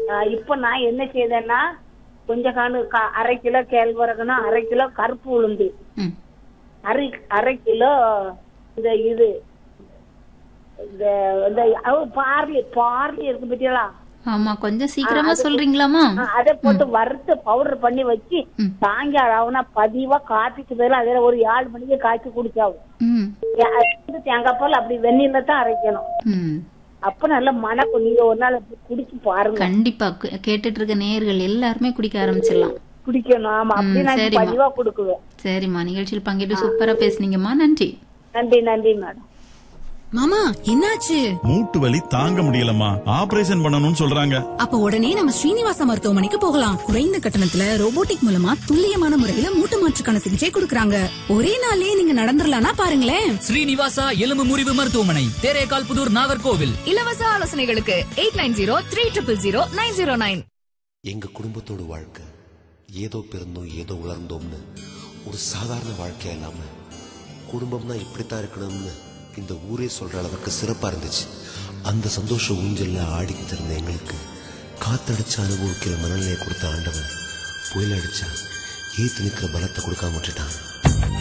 ஆஹ் இப்ப நான் என்ன செய்தேன்னா கொஞ்ச காணு க- அரை கிலோ கேழ்வரகுனா அரை கிலோ கருப்பு உளுந்து ம் அரை அரை கிலோ இந்த இது இந்த இந்த அவ பார்லி பார்லி இருக்கு பத்தியா ஆமா கொஞ்சம் சீக்கிரமா சொல்றீங்களாமா அதை போட்டு வறுத்து பவுடர் பண்ணி வச்சு ம். சாயங்காலம் ஆகுனா பதிவா காப்பிக்கு பதிலா அதுல ஒரு ஏழு மணிக்கு காய்ச்சி குடிச்சாவும் ம் அது வந்து தேங்காய் பால் அப்படி வெந்நீர்ல தான் அரைக்கணும் ம் அப்ப நல்ல மணக்கும் நீங்க ஒரு நாள் அப்படி குடிச்சு பாருங்க கண்டிப்பா கே- கேட்டுட்டு இருக்க நேயர்கள் எல்லாருமே குடிக்க ஆரம்பிச்சிடலாம் குடிக்கணும் ஆமா அப்படி ம், நான் சரிம்மா. பதிவா கொடுக்குவேன் சரிம்மா நிகழ்ச்சியில் பங்கேற்று சூப்பரா பேசுனீங்கம்மா நன்றி நன்றி நன்றி மேடம் மாமா என்னாச்சு மூட்டு வலி தாங்க முடியலம்மா ஆபரேஷன் பண்ணணும்னு சொல்றாங்க அப்ப உடனே நம்ம ஸ்ரீனிவாசா மருத்துவமனைக்கு போகலாம் குறைந்த கட்டணத்துல ரோபோட்டிக் மூலமா துல்லியமான முறையில மூட்டு மாற்றுக்கான சிகிச்சை கொடுக்கறாங்க ஒரே நாள்லயே நீங்க நடந்துடலாம்னா பாருங்களேன் ஸ்ரீனிவாசா எலும்பு முறிவு மருத்துவமனை தேரேகால் புதூர் நாகர்கோவில் இலவச ஆலோசனைகளுக்கு eight nine zero three triple zero nine zero nine எங்க குடும்பத்தோட வாழ்க்கை ஏதோ பிறந்தோம் ஏதோ வளர்ந்தோம்னு ஒரு சாதாரண வாழ்க்கையா இல்லாம குடும்பம்னா இப்படித்தான் இருக்கணும்னு இந்த ஊரே சொல்ற அளவுக்கு சிறப்பா இருந்துச்சு அந்த சந்தோஷ ஊஞ்சல்ல ஆடிக்கிட்டு இருந்த எங்களுக்கு காத்தடிச்சு அனுபவிக்கிற மனநிலையை கொடுத்த ஆண்டவன் புயல் அடிச்சா ஏத்து நிக்கிற பலத்தை கொடுக்காம விட்டுட்டான்